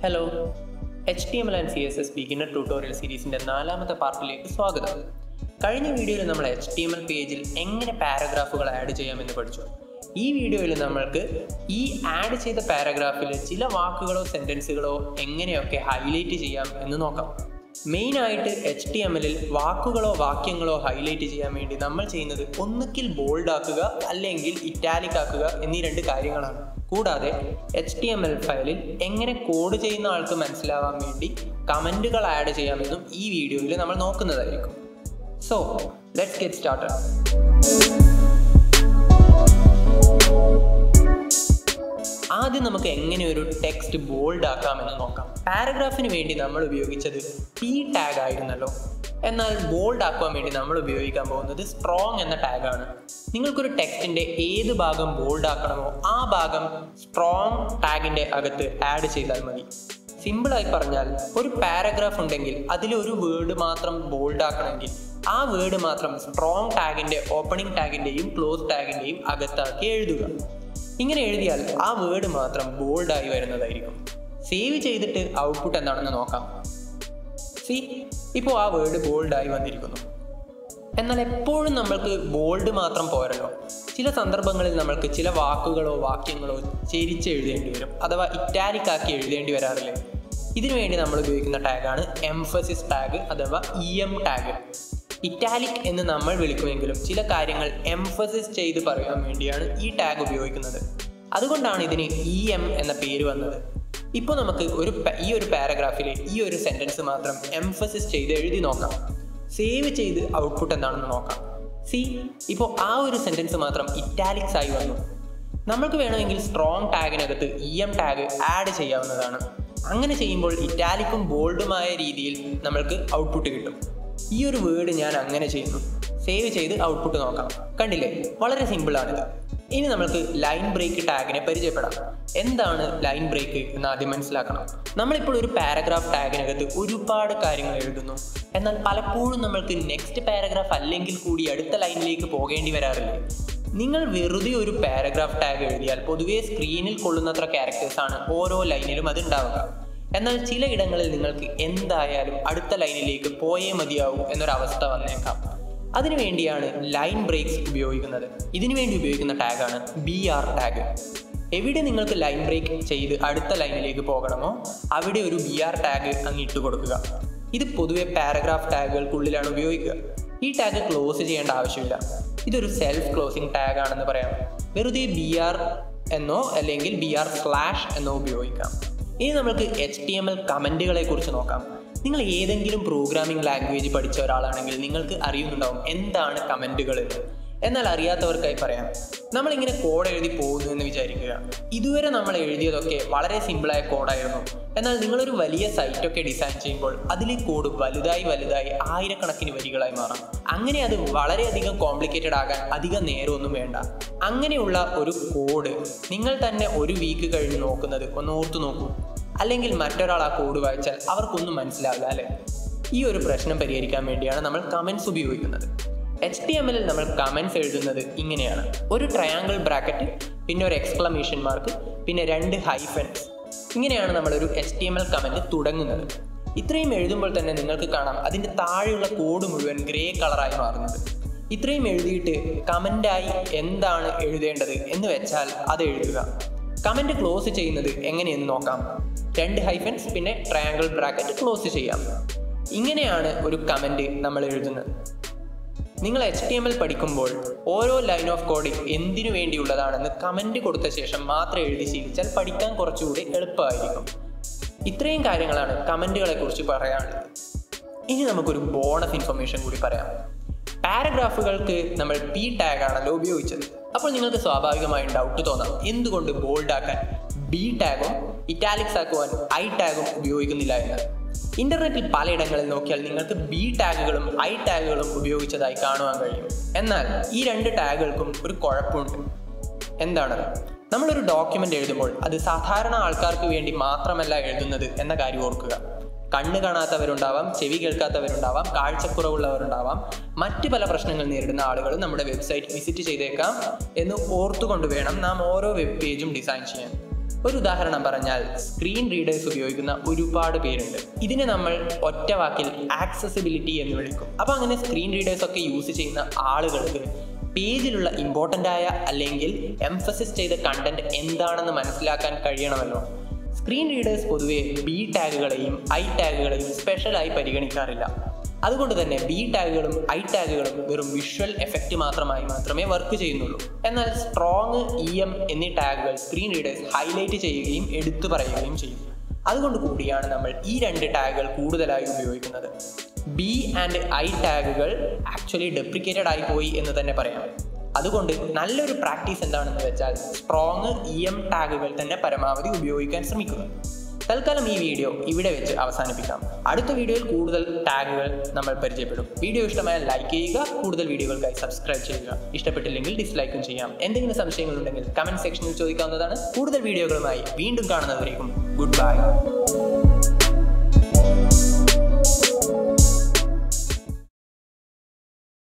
hello H T M L and C S S beginner tutorial സീരീസിൻ്റെ നാലാമത്തെ പാർട്ടിലേക്ക് സ്വാഗതം കഴിഞ്ഞ വീഡിയോയിൽ നമ്മൾ എച്ച് ടി എം എൽ പേജിൽ എങ്ങനെ പാരഗ്രാഫുകൾ ആഡ് ചെയ്യാമെന്ന് പഠിച്ചു ഈ വീഡിയോയിൽ നമ്മൾക്ക് ഈ ആഡ് ചെയ്ത പാരഗ്രാഫിൽ ചില വാക്കുകളോ സെൻറ്റൻസുകളോ എങ്ങനെയൊക്കെ ഹൈലൈറ്റ് ചെയ്യാം എന്ന് നോക്കാം മെയിനായിട്ട് എച്ച് ടി എം എല്ലിൽ വാക്കുകളോ വാക്യങ്ങളോ ഹൈലൈറ്റ് ചെയ്യാൻ വേണ്ടി നമ്മൾ ചെയ്യുന്നത് ഒന്നുകിൽ ബോൾഡ് ആക്കുക അല്ലെങ്കിൽ ഇറ്റാലിക് ആക്കുക എന്നീ രണ്ട് കാര്യങ്ങളാണ് കൂടാതെ എച്ച് ടി എം എൽ ഫയലിൽ എങ്ങനെ കോഡ് ചെയ്യുന്ന ആൾക്ക് മനസ്സിലാവാൻ വേണ്ടി കമൻറ്റുകൾ ആഡ് ചെയ്യാമെന്നും ഈ വീഡിയോയിൽ നമ്മൾ നോക്കുന്നതായിരിക്കും സോ ലെറ്റ്സ് ഗെറ്റ് സ്റ്റാർട്ടഡ് ആദ്യം നമുക്ക് എങ്ങനെ ഒരു ടെക്സ്റ്റ് ബോൾഡ് ആക്കാമെന്ന് നോക്കാം പാരഗ്രാഫിന് വേണ്ടി നമ്മൾ ഉപയോഗിച്ചത് പി ടാഗ് ആയിരുന്നല്ലോ എന്നാൽ ബോൾഡ് ആക്കുവാൻ വേണ്ടി നമ്മൾ ഉപയോഗിക്കാൻ പോകുന്നത് സ്ട്രോങ് എന്ന ടാഗാണ് നിങ്ങൾക്കൊരു ടെക്സ്റ്റിൻ്റെ ഏത് ഭാഗം ബോൾഡ് ആക്കണമോ ആ ഭാഗം സ്ട്രോങ് ടാഗിൻ്റെ അകത്ത് ആഡ് ചെയ്താൽ മതി സിമ്പിളായി പറഞ്ഞാൽ ഒരു പാരഗ്രാഫ് ഉണ്ടെങ്കിൽ അതിൽ ഒരു വേർഡ് മാത്രം ബോൾഡ് ആക്കണമെങ്കിൽ ആ വേർഡ് മാത്രം സ്ട്രോങ് ടാഗിൻ്റെ ഓപ്പണിംഗ് ടാഗിൻ്റെയും ക്ലോസ് ടാഗിൻ്റെയും അകത്താക്കി എഴുതുക ഇങ്ങനെ എഴുതിയാൽ ആ വേർഡ് മാത്രം ബോൾഡായി വരുന്നതായിരിക്കും സേവ് ചെയ്തിട്ട് ഔട്ട്പുട്ട് എന്താണെന്ന് നോക്കാം സി ഇപ്പോൾ ആ വേർഡ് ബോൾഡായി വന്നിരിക്കുന്നു എന്നാൽ എപ്പോഴും നമ്മൾക്ക് ബോൾഡ് മാത്രം പോരല്ലോ ചില സന്ദർഭങ്ങളിൽ നമ്മൾക്ക് ചില വാക്കുകളോ വാക്യങ്ങളോ ചെരിച്ച് എഴുതേണ്ടി വരും അഥവാ ഇറ്റാലിക് ആക്കി എഴുതേണ്ടി വരാറില്ലേ ഇതിനു വേണ്ടി നമ്മൾ ഉപയോഗിക്കുന്ന ടാഗാണ് എംഫസിസ് ടാഗ് അഥവാ ഇ എം ടാഗ് ഇറ്റാലിക് എന്ന് നമ്മൾ വിളിക്കുമെങ്കിലും ചില കാര്യങ്ങൾ എംഫസിസ് ചെയ്ത് പറയാൻ വേണ്ടിയാണ് ഈ ടാഗ് ഉപയോഗിക്കുന്നത് അതുകൊണ്ടാണ് ഇതിന് ഇ എം എന്ന പേര് വന്നത് ഇപ്പോൾ നമുക്ക് ഒരു ഈ ഒരു പാരഗ്രാഫിലെ ഈ ഒരു സെൻറ്റൻസ് മാത്രം എംഫസിസ് ചെയ്ത് എഴുതി നോക്കാം സേവ് ചെയ്ത് ഔട്ട്പുട്ട് എന്താണെന്ന് നോക്കാം സി ഇപ്പോൾ ആ ഒരു സെൻറ്റൻസ് മാത്രം ഇറ്റാലിക്സ് ആയി വന്നു നമ്മൾക്ക് വേണമെങ്കിൽ സ്ട്രോങ് ടാഗിനകത്ത് ഇ എം ടാഗ് ആഡ് ചെയ്യാവുന്നതാണ് അങ്ങനെ ചെയ്യുമ്പോൾ ഇറ്റാലിക്കും ബോൾഡുമായ രീതിയിൽ നമ്മൾക്ക് ഔട്ട്പുട്ട് കിട്ടും ഈ ഒരു വേർഡ് ഞാൻ അങ്ങനെ ചെയ്യുന്നു സേവ് ചെയ്ത് ഔട്ട്പുട്ട് നോക്കാം കണ്ടില്ലേ വളരെ സിമ്പിളാണിത് ഇനി നമുക്ക് ലൈൻ ബ്രേക്ക് ടാഗിനെ പരിചയപ്പെടാം എന്താണ് ലൈൻ ബ്രേക്ക് എന്ന് ആദ്യം മനസ്സിലാക്കണം നമ്മളിപ്പോൾ ഒരു പാരഗ്രാഫ് ടാഗിനകത്ത് ഒരുപാട് കാര്യങ്ങൾ എഴുതുന്നു എന്നാൽ പലപ്പോഴും നമ്മൾക്ക് നെക്സ്റ്റ് പാരഗ്രാഫ് അല്ലെങ്കിൽ കൂടി അടുത്ത ലൈനിലേക്ക് പോകേണ്ടി വരാറില്ലേ നിങ്ങൾ വെറുതെ ഒരു പാരഗ്രാഫ് ടാഗ് എഴുതിയാൽ പൊതുവേ സ്ക്രീനിൽ കൊള്ളുന്നത്ര ക്യാരക്ടേഴ്സാണ് ഓരോ ലൈനിലും അത് ഉണ്ടാവുക എന്നാൽ ചിലയിടങ്ങളിൽ നിങ്ങൾക്ക് എന്തായാലും അടുത്ത ലൈനിലേക്ക് പോയേ മതിയാവൂ എന്നൊരവസ്ഥ വന്നേക്കാം അതിനുവേണ്ടിയാണ് ലൈൻ ബ്രേക്സ് ഉപയോഗിക്കുന്നത് ഇതിനുവേണ്ടി ഉപയോഗിക്കുന്ന ടാഗാണ് ബി ആർ ടാഗ് എവിടെ നിങ്ങൾക്ക് ലൈൻ ബ്രേക്ക് ചെയ്ത് അടുത്ത ലൈനിലേക്ക് പോകണമോ അവിടെ ഒരു ബി ആർ ടാഗ് അങ്ങ് ഇട്ട് കൊടുക്കുക ഇത് പൊതുവെ പാരഗ്രാഫ് ടാഗുകൾക്കുള്ളിലാണ് ഉപയോഗിക്കുക ഈ ടാഗ് ക്ലോസ് ചെയ്യേണ്ട ആവശ്യമില്ല ഇതൊരു സെൽഫ് ക്ലോസിംഗ് ടാഗ് ആണെന്ന് പറയാം വെറുതെ ബി ആർ എന്നോ അല്ലെങ്കിൽ ബി ആർ സ്ലാഷ് എന്നോ ഉപയോഗിക്കാം ഇനി നമുക്ക് എച്ച് ടി എം എൽ കമൻറ്റുകളെ കുറിച്ച് നോക്കാം നിങ്ങൾ ഏതെങ്കിലും പ്രോഗ്രാമിംഗ് ലാംഗ്വേജ് പഠിച്ച ഒരാളാണെങ്കിൽ നിങ്ങൾക്ക് അറിയുന്നുണ്ടാവും എന്താണ് കമൻറ്റുകൾ എന്ന് എന്നാൽ അറിയാത്തവർക്കായി പറയാം നമ്മളിങ്ങനെ കോഡ് എഴുതി പോകുന്നു എന്ന് വിചാരിക്കുക ഇതുവരെ നമ്മൾ എഴുതിയതൊക്കെ വളരെ സിമ്പിളായ കോഡായിരുന്നു എന്നാൽ നിങ്ങളൊരു വലിയ സൈറ്റൊക്കെ ഡിസൈൻ ചെയ്യുമ്പോൾ അതിലെ കോഡ് വലുതായി വലുതായി ആയിരക്കണക്കിന് വരികളായി മാറാം അങ്ങനെ അത് വളരെയധികം കോംപ്ലിക്കേറ്റഡ് ആകാൻ അധികം നേരമൊന്നും വേണ്ട അങ്ങനെയുള്ള ഒരു കോഡ് നിങ്ങൾ തന്നെ ഒരു വീക്ക് കഴിഞ്ഞ് നോക്കുന്നത് ഒന്ന് ഓർത്തു നോക്കൂ അല്ലെങ്കിൽ മറ്റൊരാൾ ആ കോഡ് വായിച്ചാൽ അവർക്കൊന്നും മനസ്സിലാവില്ല അല്ലേ ഈ ഒരു പ്രശ്നം പരിഹരിക്കാൻ വേണ്ടിയാണ് നമ്മൾ കമൻസ് ഉപയോഗിക്കുന്നത് എച്ച് ടി എം എല്ലിൽ നമ്മൾ കമൻസ് എഴുതുന്നത് ഇങ്ങനെയാണ് ഒരു ട്രയാങ്കിൾ ബ്രാക്കറ്റ് പിന്നെ ഒരു എക്സ്ക്ലമേഷൻ മാർക്ക് പിന്നെ രണ്ട് ഹൈഫൻസ് ഇങ്ങനെയാണ് നമ്മളൊരു H T M L comment തുടങ്ങുന്നത് ഇത്രയും എഴുതുമ്പോൾ തന്നെ നിങ്ങൾക്ക് കാണാം അതിൻ്റെ താഴെയുള്ള കോഡ് മുഴുവൻ ഗ്രേ കളറായി മാറുന്നത് ഇത്രയും എഴുതിയിട്ട് കമൻ്റായി എന്താണ് എഴുതേണ്ടത് എന്ന് വെച്ചാൽ അത് എഴുതുക കമൻറ്റ് ക്ലോസ് ചെയ്യുന്നത് എങ്ങനെയെന്ന് നോക്കാം രണ്ട് ഹൈഫൻസ് പിന്നെ ട്രയാങ്കിൾ ബ്രാക്കറ്റ് ക്ലോസ് ചെയ്യാം ഇങ്ങനെയാണ് ഒരു കമൻറ്റ് നമ്മൾ എഴുതുന്നത് നിങ്ങൾ എച്ച് ടി എം എൽ പഠിക്കുമ്പോൾ ഓരോ ലൈൻ ഓഫ് കോഡ് എന്തിനു വേണ്ടിയുള്ളതാണെന്ന് കമൻറ്റ് കൊടുത്ത ശേഷം മാത്രം എഴുതി ശീലിച്ചാൽ പഠിക്കാൻ കുറച്ചുകൂടി എളുപ്പമായിരിക്കും ഇത്രയും കാര്യങ്ങളാണ് കമൻറ്റുകളെ കുറിച്ച് പറയാനുള്ളത് ഇനി നമുക്കൊരു ബോണസ് ഇൻഫർമേഷൻ കൂടി പറയാം പാരഗ്രാഫുകൾക്ക് നമ്മൾ പി ടാഗ് ആണല്ലോ ഉപയോഗിച്ചത് അപ്പോൾ നിങ്ങൾക്ക് സ്വാഭാവികമായും ഡൗട്ട് തോന്നാം എന്തുകൊണ്ട് ബോൾഡ് ആക്കാൻ ബി ടാഗും ഇറ്റാലിക്സ് ആക്കുവാൻ ഐ ടാഗും ഉപയോഗിക്കുന്നില്ല എന്ന് ഇന്റർനെറ്റിൽ പലയിടങ്ങളിൽ നോക്കിയാൽ നിങ്ങൾക്ക് ബി ടാഗുകളും ഐ ടാഗുകളും ഉപയോഗിച്ചതായി കാണുവാൻ കഴിയും എന്നാൽ ഈ രണ്ട് ടാഗുകൾക്കും ഒരു കുഴപ്പമുണ്ട് എന്താണത് നമ്മളൊരു ഡോക്യുമെൻ്റ് എഴുതുമ്പോൾ അത് സാധാരണ ആൾക്കാർക്ക് വേണ്ടി മാത്രമല്ല എഴുതുന്നത് എന്ന കാര്യം ഓർക്കുക കണ്ണ് കാണാത്തവരുണ്ടാവാം ചെവി കേൾക്കാത്തവരുണ്ടാവാം കാഴ്ചക്കുറവുള്ളവരുണ്ടാവാം മറ്റ് പല പ്രശ്നങ്ങൾ നേരിടുന്ന ആളുകൾ നമ്മുടെ വെബ്സൈറ്റ് വിസിറ്റ് ചെയ്തേക്കാം എന്ന് ഓർത്തുകൊണ്ട് വേണം നാം ഓരോ വെബ് പേജും ഡിസൈൻ ചെയ്യാൻ ഒരു ഉദാഹരണം പറഞ്ഞാൽ സ്ക്രീൻ റീഡേഴ്സ് ഉപയോഗിക്കുന്ന ഒരുപാട് പേരുണ്ട് ഇതിനെ നമ്മൾ ഒറ്റ വാക്കിൽ ആക്സസിബിലിറ്റി എന്ന് വിളിക്കും അപ്പോൾ അങ്ങനെ സ്ക്രീൻ റീഡേഴ്സ് ഒക്കെ യൂസ് ചെയ്യുന്ന ആളുകൾക്ക് പേജിലുള്ള ഇമ്പോർട്ടൻ്റ് ആയ അല്ലെങ്കിൽ എംഫസിസ് ചെയ്ത കണ്ടന്റ് എന്താണെന്ന് മനസ്സിലാക്കാൻ കഴിയണമല്ലോ സ്ക്രീൻ റീഡേഴ്സ് പൊതുവെ ബി ടാഗുകളെയും ഐ ടാഗുകളെയും സ്പെഷ്യലായി പരിഗണിക്കാറില്ല അതുകൊണ്ട് തന്നെ ബി ടാഗുകളും ഐ ടാഗുകളും വെറും വിഷ്വൽ എഫക്റ്റ് മാത്രമായി മാത്രമേ വർക്ക് ചെയ്യുന്നുള്ളൂ എന്നാൽ സ്ട്രോങ് ഇ എം എന്നീ ടാഗുകൾ സ്ക്രീൻ റീഡേഴ്സ് ഹൈലൈറ്റ് ചെയ്യുകയും എടുത്തു പറയുകയും ചെയ്യും അതുകൊണ്ട് കൂടിയാണ് നമ്മൾ ഈ രണ്ട് ടാഗുകൾ കൂടുതലായി ഉപയോഗിക്കുന്നത് ബി ആൻഡ് ഐ ടാഗുകൾ ആക്ച്വലി ഡെപ്രിക്കേറ്റഡ് ആയി പോയി എന്ന് തന്നെ പറയാം അതുകൊണ്ട് നല്ലൊരു പ്രാക്ടീസ് എന്താണെന്ന് വെച്ചാൽ സ്ട്രോങ് ഇ എം ടാഗുകൾ തന്നെ പരമാവധി ഉപയോഗിക്കാൻ ശ്രമിക്കുക തൽക്കാലം ഈ വീഡിയോ ഇവിടെ വെച്ച് അവസാനിപ്പിക്കാം അടുത്ത വീഡിയോയിൽ കൂടുതൽ ടാഗുകൾ നമ്മൾ പരിചയപ്പെടും വീഡിയോ ഇഷ്ടമായാൽ ലൈക്ക് ചെയ്യുക കൂടുതൽ വീഡിയോകൾക്കായി സബ്സ്ക്രൈബ് ചെയ്യുക ഇഷ്ടപ്പെട്ടില്ലെങ്കിൽ ഡിസ്ലൈക്കും ചെയ്യാം എന്തെങ്കിലും സംശയങ്ങളുണ്ടെങ്കിൽ കമന്റ് സെക്ഷനിൽ ചോദിക്കാവുന്നതാണ് കൂടുതൽ വീഡിയോകളുമായി വീണ്ടും കാണുന്നവരേക്കും ഗുഡ് ബൈ